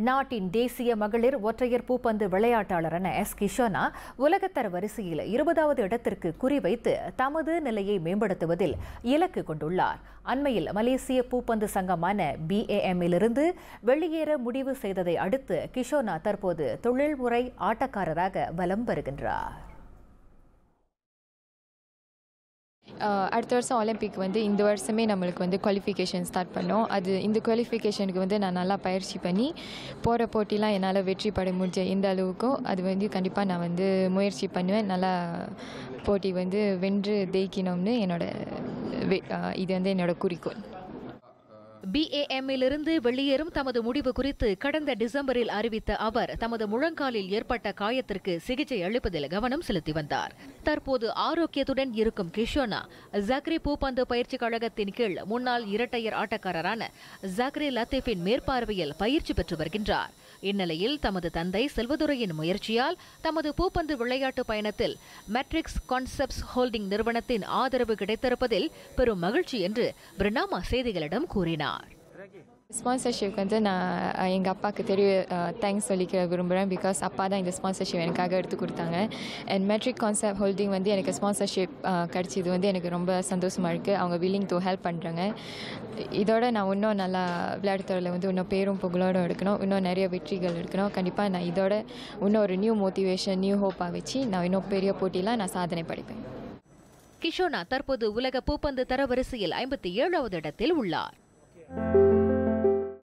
நாட்டின் தேசிய மகளிர் ஒற்றையர் பூப்பந்து விளையாட்டாளரான எஸ் கிஷோனா உலகத்தர வரிசையில் இருபதாவது இடத்திற்கு குறிவைத்து தமது நிலையை மேம்படுத்துவதில் இலக்கு கொண்டுள்ளார் அண்மையில் மலேசிய பூப்பந்து சங்கமான பிஏஎம்மிலிருந்து வெளியேற முடிவு செய்ததை அடுத்து கிஷோனா தற்போது தொழில்முறை ஆட்டக்காரராக வலம் வருகின்றார் ஆஹ் அடுத்த வருஷம் ஒலிம்பிக் வந்து இந்த வருஷமே நம்மளுக்கு வந்து குவாலிஃபிகேஷன் ஸ்டார்ட் பண்ணோம் அது இந்த குவாலிஃபிகேஷனுக்கு வந்து நான் நல்லா பயிற்சி பண்ணி போகிற போட்டிலாம் என்னால் வெற்றி பெற முடிஞ்ச எந்த அளவுக்கும் அது வந்து கண்டிப்பாக நான் வந்து முயற்சி பண்ணுவேன் நல்லா போட்டி வந்து வென்று ஜெயிக்கணும்னு என்னோட வே- ஆஹ் இது வந்து என்னோட குறிக்கோள் பிஏஎம்மிலிருந்து வெளியேறும் தமது முடிவு குறித்து கடந்த டிசம்பரில் அறிவித்த அவர் தமது முழங்காலில் ஏற்பட்ட காயத்திற்கு சிகிச்சை அளிப்பதில் கவனம் செலுத்தி வந்தார் தற்போது ஆரோக்கியத்துடன் இருக்கும் கிஷோனா ஜக்ரி பூப்பந்து பயிற்சி கழகத்தின் கீழ் முன்னாள் இரட்டையர் ஆட்டக்காரரான ஜக்ரி லத்தீஃபின் மேற்பார்வையில் பயிற்சி பெற்று வருகின்றார் இந்நிலையில் தமது தந்தை செல்வதுரையின் முயற்சியால் தமது பூப்பந்து விளையாட்டு பயணத்தில் மேட்ரிக்ஸ் கான்செப்ட்ஸ் ஹோல்டிங் நிறுவனத்தின் ஆதரவு கிடைத்திருப்பதில் பெரும் மகிழ்ச்சி என்று பிரணாமா செய்திகளிடம் கூறினார் ஸ்பான்சர்ஷிப் வந்து நான் எங்கள் அப்பாவுக்கு தெரிய தேங்க்ஸ் சொல்லிக்க விரும்புகிறேன் பிகாஸ் அப்பா தான் இந்த ஸ்பான்சர்ஷிப் எனக்காக எடுத்து கொடுத்தாங்க அண்ட் மெட்ரிக் கான்செப்ட் ஹோல்டிங் வந்து எனக்கு ஸ்பான்சர்ஷிப் கிடச்சிது வந்து எனக்கு ரொம்ப சந்தோஷமாக இருக்குது அவங்க வில்லிங் டு ஹெல்ப் பண்ணுறாங்க இதோட நான் இன்னும் நல்லா விளையாட்டுத்துறையில் வந்து இன்னும் பேரும் புகழோடு எடுக்கணும் இன்னும் நிறைய வெற்றிகள் எடுக்கணும் கண்டிப்பாக நான் இதோட இன்னும் ஒரு நியூ மோட்டிவேஷன் நியூ ஹோப்பாக வச்சு நான் இன்னும் பெரிய போட்டியில் நான் சாதனை படைப்பேன் கிஷோனா தற்போது உலக பூப்பந்து தரவரிசையில் ஐம்பத்தி ஏழாவது இடத்தில் உள்ளார்